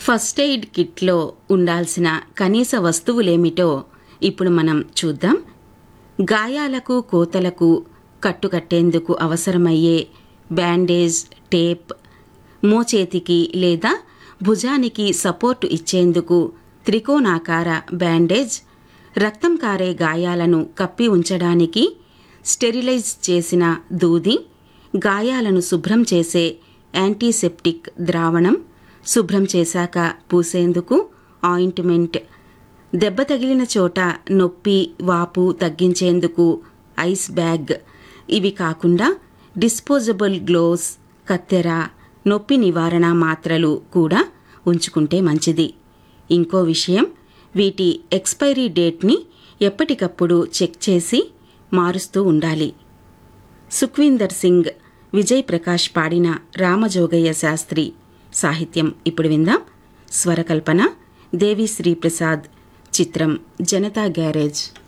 first aid కిట్లో ఉండాల్సిన కనీస వస్తువులేమిటో ఇప్పుడు మనం చూద్దాం గాయాలకు కోతలకు కట్టుకట్టేందుకు అవసరమయ్యే బ్యాండేజ్ టేప్ మోచేతికి లేదా భుజానికి సపోర్టు ఇచ్చేందుకు త్రికోణాకార బ్యాండేజ్ రక్తం కారే గాయాలను కప్పి ఉంచడానికి స్టెరిలైజ్ చేసిన దూది గాయాలను శుభ్రం చేసే యాంటీసెప్టిక్ ద్రావణం శుభ్రం చేశాక పూసేందుకు ఆయింట్మెంట్ దెబ్బ తగిలిన చోట నొప్పి వాపు తగ్గించేందుకు ఐస్ బ్యాగ్ ఇవి కాకుండా డిస్పోజబుల్ గ్లోవ్స్ కత్తెర నొప్పి నివారణ మాత్రలు కూడా ఉంచుకుంటే మంచిది ఇంకో విషయం వీటి ఎక్స్పైరీ డేట్ని ఎప్పటికప్పుడు చెక్ చేసి మారుస్తూ ఉండాలి సుఖ్వీందర్ సింగ్ విజయ్ ప్రకాష్ పాడిన రామజోగయ్య శాస్త్రి సాహిత్యం ఇప్పుడు విందాం స్వరకల్పన దేవిశ్రీ ప్రసాద్ చిత్రం జనతా గ్యారేజ్